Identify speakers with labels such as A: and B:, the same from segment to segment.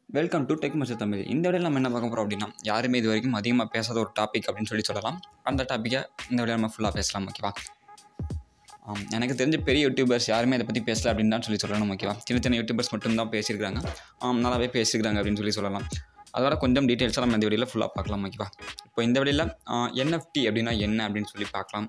A: welcome to tech மச்ச தமிழ் இந்த வீடியோவில் நம்ம என்ன பார்க்க போகிறோம் அப்படின்னா யாருமே இது வரைக்கும் அதிகமாக பேசாத ஒரு டாபிக் அப்படின்னு சொல்லி சொல்லலாம் அந்த டாப்பிக்கை இந்த வீடியோ நம்ம ஃபுல்லாக பேசலாம் ஓகேவா ஆம், எனக்கு தெரிஞ்ச பெரிய யூடியூபர்ஸ் யாருமே இதை பற்றி பேசல அப்படின்னு தான் சொல்லி சொல்லணும் ஓகேவா சின்ன சின்ன யூடியூபர்ஸ் மட்டும்தான் பேசியிருக்காங்க ஆம், நல்லாவே பேசியிருக்காங்க அப்படின்னு சொல்லி சொல்லலாம் அதோட கொஞ்சம் டீட்டெயில்ஸாக நம்ம இந்த வீடியோவில் ஃபுல்லாக பார்க்கலாம் ஓகேவா இப்போ இந்த வீடியோவில் என்எஃப்டி அப்படின்னா என்ன அப்படின்னு சொல்லி பார்க்கலாம்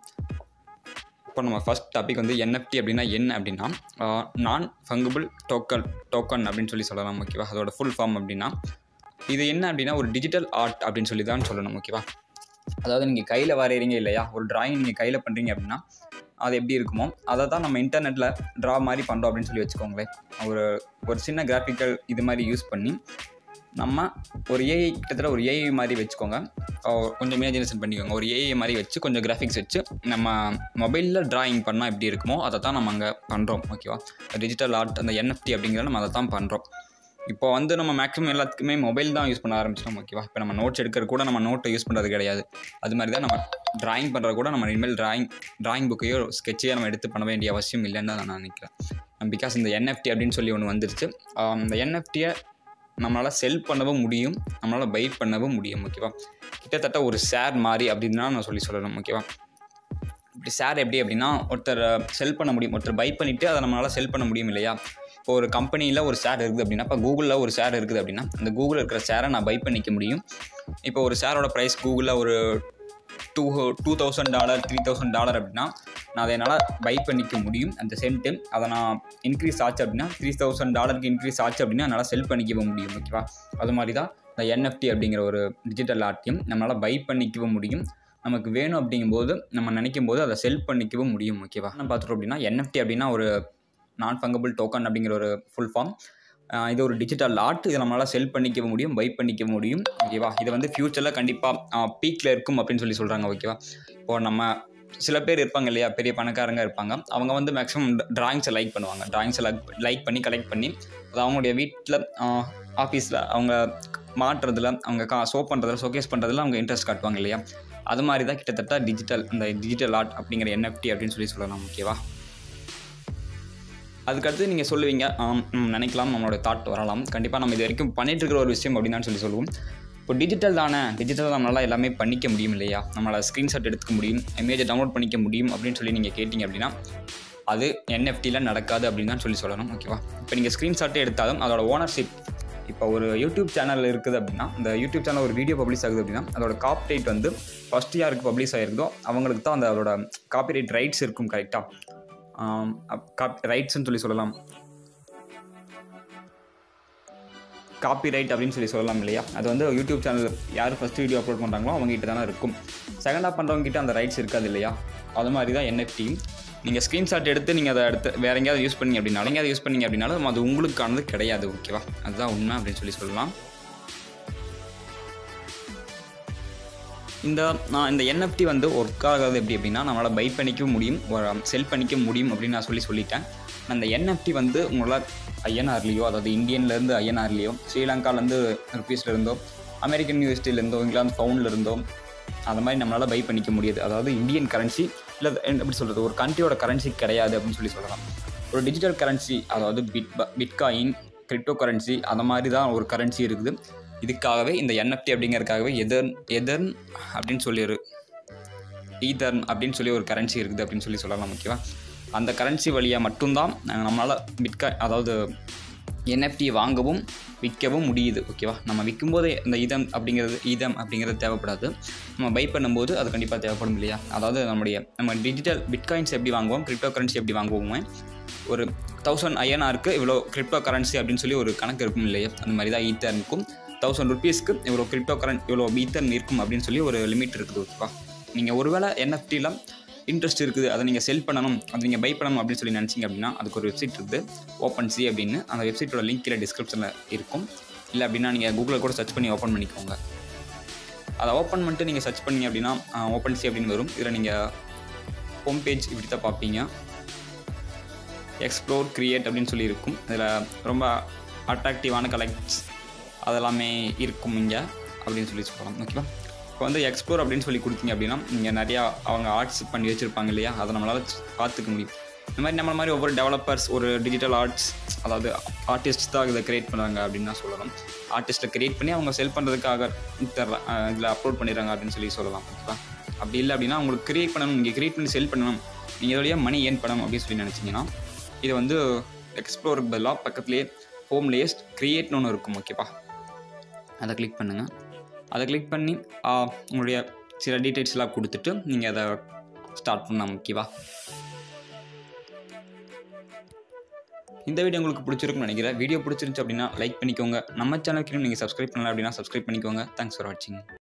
A: இப்போ நம்ம ஃபர்ஸ்ட் டாபிக் வந்து என்எஃப்டி அப்படின்னா என்ன அப்படின்னா நான் ஃபங்கபிள் டோக்கன் டோக்கன் அப்படின்னு சொல்லி சொல்லலாம் ஓகேவா அதோட ஃபுல் ஃபார்ம் அப்படின்னா இது என்ன அப்படின்னா ஒரு டிஜிட்டல் ஆர்ட் அப்படின்னு சொல்லி தான் சொல்லணும் ஓகேவா அதாவது நீங்கள் கையில் வரைகிறீங்க இல்லையா ஒரு டிராயிங் நீங்கள் கையில் பண்ணுறீங்க அப்படின்னா அது எப்படி இருக்குமோ அதை தான் நம்ம இன்டர்நெட்டில் ட்ரா மாதிரி பண்ணுறோம் அப்படின்னு சொல்லி வச்சுக்கோங்களேன் ஒரு ஒரு சின்ன கிராஃபிக்கல் இது மாதிரி யூஸ் பண்ணி நம்ம ஒரு ஏஐ கிட்டத்தட்ட ஒரு ஏஐ மாதிரி வச்சுக்கோங்க அஹ் கொஞ்சம் இமேஜினேஷன் பண்ணிக்கோங்க ஒரு ஏஐ மாதிரி வச்சு கொஞ்சம் கிராஃபிக்ஸ் வச்சு நம்ம மொபைலில் டிராயிங் பண்ணால் எப்படி இருக்குமோ அதை தான் நம்ம அங்கே பண்ணுறோம் ஓகேவா டிஜிட்டல் ஆர்ட் அந்த என்எஃப்டி அப்படிங்கிறத நம்ம அதை தான் பண்ணுறோம் இப்போ வந்து நம்ம மேக்ஸிமம் எல்லாத்துக்குமே மொபைல் தான் யூஸ் பண்ண ஆரம்பிச்சிட்டோம் ஓகேவா இப்போ நம்ம நோட்ஸ் எடுக்கிற கூட நம்ம நோட்டை யூஸ் பண்ணுறது கிடையாது அது மாதிரி தான் நம்ம டிராயிங் பண்ணுறது கூட நம்ம இனிமேல் டிராயிங் டிராயிங் புக்கையோ ஸ்கெட்சையோ நம்ம எடுத்து பண்ண வேண்டிய அவசியம் இல்லைன்னு தான் நான் நினைக்கிறேன் பிகாஸ் இந்த என்எஃப்டி அப்படின்னு சொல்லி ஒன்று வந்துருச்சு ஆஹ் இந்த என்எஃப்டியை நம்மளால் செல் பண்ணவும் முடியும் நம்மளால் பை பண்ணவும் முடியும் ஓகேவா கிட்டத்தட்ட ஒரு ஷேர் மாதிரி அப்படின்னு தான் நான் சொல்லி சொல்லணும் ஓகேவா இப்படி ஷேர் எப்படி அப்படின்னா ஒருத்தர் செல் பண்ண முடியும் ஒருத்தர் பை பண்ணிவிட்டு அதை நம்மளால் செல் பண்ண முடியும் இல்லையா இப்போ ஒரு கம்பெனியில் ஒரு ஷேர் இருக்குது அப்படின்னா இப்போ கூகுளில் ஒரு ஷேர் இருக்குது அப்படின்னா அந்த கூகுளில் இருக்கிற ஷேரை நான் பை பண்ணிக்க முடியும் இப்போ ஒரு ஷேரோட ப்ரைஸ் கூகுளில் ஒரு two two thousand dollar three thousand dollar அப்படின்னா நான் அதை என்னால் பை பண்ணிக்க முடியும் அட் த சேம் டைம் அதை நான் இன்க்ரீஸ் ஆச்சு அப்படின்னா த்ரீ தௌசண்ட் டாலருக்கு இன்க்ரீஸ் ஆச்சு அப்படின்னா என்னால் செல் பண்ணிக்கவும் முடியும் ஓகேவா அது மாதிரி தான் இந்த என்எஃப்டி அப்படிங்கிற ஒரு டிஜிட்டல் ஆர்ட்டையும் நம்மளால் பை பண்ணிக்கவும் முடியும் நமக்கு வேணும் அப்படிங்கும்போது நம்ம நினைக்கும் போது அதை செல் பண்ணிக்கவும் முடியும் ஓகேவா என்ன பார்த்துட்டோம் அப்படின்னா என்எஃப்டி அப்படின்னா ஒரு நான் ஃபங்கபிள் டோக்கன் அப்படிங்கிற ஒரு ஃபுல் ஃபார்ம் இது ஒரு டிஜிட்டல் ஆர்ட் இதை நம்மளால் செல் பண்ணிக்க முடியும் பை பண்ணிக்க முடியும் ஓகேவா இது வந்து ஃப்யூச்சரில் கண்டிப்பாக பீக்கில் இருக்கும் அப்படின்னு சொல்லி சொல்கிறாங்க ஓகேவா இப்போது நம்ம சில பேர் இருப்பாங்க இல்லையா பெரிய பணக்காரங்க இருப்பாங்க அவங்க வந்து மேக்ஸிமம் டிராயிங்ஸை லைக் பண்ணுவாங்க டிராயிங்ஸை லைக் லைக் பண்ணி கலெக்ட் பண்ணி அது அவங்களுடைய வீட்டில் ஆஃபீஸில் அவங்க மாட்டுறதுல அவங்க கா ஷோ பண்ணுறதுல ஷோகேஸ் பண்ணுறதுல அவங்க இன்ட்ரெஸ்ட் காட்டுவாங்க இல்லையா அது மாதிரி தான் கிட்டத்தட்ட டிஜிட்டல் இந்த டிஜிட்டல் ஆர்ட் அப்படிங்கிற என்எஃப்டி அப்படின்னு சொல்லி சொல்லலாம் ஓகேவா அதுக்கடுத்து நீங்கள் சொல்லுவீங்க ஆம், ம், நினைக்கலாம் நம்மளோட தாட் வரலாம் கண்டிப்பாக நம்ம இது வரைக்கும் பண்ணிட்டு இருக்கிற ஒரு விஷயம் அப்படின்னு தான் சொல்லி சொல்லுவோம் இப்போ டிஜிட்டல் தானே டிஜிட்டல் நம்மளால் எல்லாமே பண்ணிக்க முடியும் இல்லையா நம்மளால் ஸ்க்ரீன்ஷாட் எடுத்துக்க முடியும் இமேஜை டவுன்லோட் பண்ணிக்க முடியும் அப்படின்னு சொல்லி நீங்கள் கேட்டிங்க அப்படின்னா அது என்எஃப்டியில் நடக்காது அப்படின்னு தான் சொல்லி சொல்லணும் ஓகேவா இப்போ நீங்கள் ஸ்க்ரீன்ஷாட்டே எடுத்தாலும் அதோட ஓனர்ஷிப் இப்போ ஒரு யூடியூப் சேனல் இருக்குது அப்படின்னா இந்த யூடியூப் சேனல் ஒரு வீடியோ பப்ளிஷ் ஆகுது அப்படின்னா அதோட காப்பிரைட் வந்து ஃபஸ்ட் யாருக்கு பப்ளிஷ் ஆகிருக்குதோ அவங்களுக்கு தான் அந்த அதோட காப்பிரைட் ரைட்ஸ் இருக்கும் கரெக்டாக ரைட்ஸ்னு சொல்லி சொல்லலாம் காப்பி ரைட் அப்படின்னு சொல்லி சொல்லலாம் இல்லையா அது வந்து யூடியூப் சேனல் யார் ஃபஸ்ட் வீடியோ அப்லோட் பண்ணுறாங்களோ அவங்ககிட்ட தானே இருக்கும் செகண்டாக பண்ணுறவங்க கிட்ட அந்த ரைட்ஸ் இருக்காது இல்லையா அது மாதிரி தான் என்எஃப்டி நீங்கள் ஸ்க்ரீன்ஷாட் எடுத்து நீங்கள் அதை எடுத்து வேற எங்கேயாவது யூஸ் பண்ணீங்க அப்படின்னாலும் எங்கேயாவது யூஸ் பண்ணீங்க அப்படின்னாலும் அது உங்களுக்கானது கிடையாது ஓகேவா அதுதான் உண்மை அப்படின்னு சொல்லி சொல்லலாம் இந்த நான் இந்த என்எஃப்டி வந்து ஒர்க் ஆகாது எப்படி அப்படின்னா நம்மளால் பை பண்ணிக்கவும் முடியும் செல் பண்ணிக்க முடியும் அப்படின்னு நான் சொல்லி சொல்லிட்டேன் அந்த என்எஃப்டி வந்து உங்களால் ஐஎன்ஆர்லேயோ அதாவது இந்தியன்லேருந்து ஐஎன்ஆர்லேயோ ஸ்ரீலங்காலேருந்து ருபீஸ்லேருந்தோ அமெரிக்கன் யூனிவர்சிட்டிலேருந்தோ இங்கிலாந்து பவுண்ட்லேருந்தோ அந்த மாதிரி நம்மளால் பை பண்ணிக்க முடியாது அதாவது இந்தியன் கரன்சி இல்லை எப்படி சொல்கிறது ஒரு கண்ட்ரியோட கரன்சி கிடையாது அப்படின்னு சொல்லி சொல்லலாம் ஒரு டிஜிட்டல் கரன்சி அதாவது பிட் பிட்காயின் கிரிப்டோ கரன்சி அந்த மாதிரி தான் ஒரு கரன்சி இருக்குது இதுக்காகவே இந்த என்எஃப்டி அப்படிங்கிறதுக்காகவே எதர்ன் எதர்ன் அப்படின்னு சொல்லி ஒரு ஈதர்ன் அப்படின்னு சொல்லி ஒரு கரன்சி இருக்குது அப்படின்னு சொல்லி சொல்லலாம் ஓகேவா அந்த கரன்சி வழியாக மட்டும்தான் நம்மளால் பிட்கா அதாவது என்எஃப்டி வாங்கவும் விற்கவும் முடியுது ஓகேவா நம்ம விற்கும்போது இந்த ஈதம் அப்படிங்கிறது ஈதம் அப்படிங்கிறது தேவைப்படாது நம்ம பை பண்ணும்போது அது கண்டிப்பாக தேவைப்படும் இல்லையா அதாவது நம்முடைய நம்ம டிஜிட்டல் பிட்காயின்ஸ் எப்படி வாங்குவோம் கிரிப்டோ கரன்சி எப்படி வாங்குவோமே ஒரு தௌசண்ட் ஐஎன்ஆருக்கு இவ்வளோ கிரிப்டோ கரன்சி அப்படின்னு சொல்லி ஒரு கணக்கு இருக்கும் இல்லையா அந்த மாதிரி தான் ஈத்தர்னுக்கும் தௌசண்ட் ருபீஸ்க்கு இவ்வளோ கிரிப்டோ கரன் இவ்வளோ ஈத்தர்ன் இருக்கும் அப்படின்னு சொல்லி ஒரு லிமிட் இருக்குது ஓகேவா நீங்கள் ஒருவேளை என்எஃப்டியில் இன்ட்ரெஸ்ட் இருக்குது அதை நீங்கள் செல் பண்ணணும் அதை நீங்கள் பை பண்ணணும் அப்படின்னு சொல்லி நினச்சிங்க அப்படின்னா அதுக்கு ஒரு வெப்சைட் இருக்குது ஓப்பன் சி அப்படின்னு அந்த வெப்சைட்டோட லிங்க் கீழே டிஸ்கிரிப்ஷனில் இருக்கும் இல்லை அப்படின்னா நீங்கள் கூகுளில் கூட சர்ச் பண்ணி ஓப்பன் பண்ணிக்கோங்க அதை ஓப்பன் பண்ணிட்டு நீங்கள் சர்ச் பண்ணீங்க அப்படின்னா ஓப்பன் சி அப்படின்னு வரும் இதில் நீங்கள் ஹோம் பேஜ் இப்படி தான் பார்ப்பீங்க எக்ஸ்ப்ளோர் கிரியேட் அப்படின்னு சொல்லி இருக்கும் இதில் ரொம்ப அட்ராக்டிவான கலெக்ட்ஸ் அதெல்லாமே இருக்கும் இங்கே அப்படின்னு சொல்லி சொல்லலாம் ஓகேவா இப்போ வந்து எக்ஸ்ப்ளோர் அப்படின்னு சொல்லி கொடுத்தீங்க அப்படின்னா இங்கே நிறையா அவங்க ஆர்ட்ஸ் பண்ணி வச்சுருப்பாங்க இல்லையா அதை நம்மளால் பார்த்துக்க முடியும் இந்த மாதிரி நம்மள மாதிரி ஒவ்வொரு டெவலப்பர்ஸ் ஒரு டிஜிட்டல் ஆர்ட்ஸ் அதாவது ஆர்டிஸ்ட் தான் இதை கிரியேட் பண்ணுறாங்க அப்படின்னு தான் சொல்லலாம் ஆர்டிஸ்ட்டை கிரியேட் பண்ணி அவங்க செல் பண்ணுறதுக்காக தரலாம் இதில் அப்லோட் பண்ணிடுறாங்க அப்படின்னு சொல்லி சொல்லலாம் ஓகேவா அப்படி இல்லை அப்படின்னா உங்களுக்கு கிரியேட் பண்ணணும் நீங்கள் கிரியேட் பண்ணி செல் பண்ணணும் நீங்கள் இதோடய மணி ஏர்ன் பண்ணணும் அப்படின்னு சொல்லி நினச்சிங்கன்னா இது வந்து எக்ஸ்ப்ளோருக்கு பதிலாக பக்கத்துலேயே ஹோம்லேயே கிரியேட்னு ஒன்று இருக்கும் ஓகேவா அதை கிளிக் பண்ணுங்கள் அதை கிளிக் பண்ணி ஆ, உங்களுடைய சில டீட்டெயில்ஸ்லாம் கொடுத்துட்டு நீங்கள் அதை ஸ்டார்ட் பண்ணலாம் ஓகேவா இந்த வீடியோ உங்களுக்கு பிடிச்சிருக்கும்னு நினைக்கிறேன் வீடியோ பிடிச்சிருந்துச்சு அப்படின்னா லைக் பண்ணிக்கோங்க நம்ம சேனலுக்கு நீங்கள் சப்ஸ்கிரைப் பண்ணல அப்படின்னா சப்ஸ்கிரைப் பண்ணிக்கோங்க தேங்க்ஸ் ஃபார் வாட்சிங்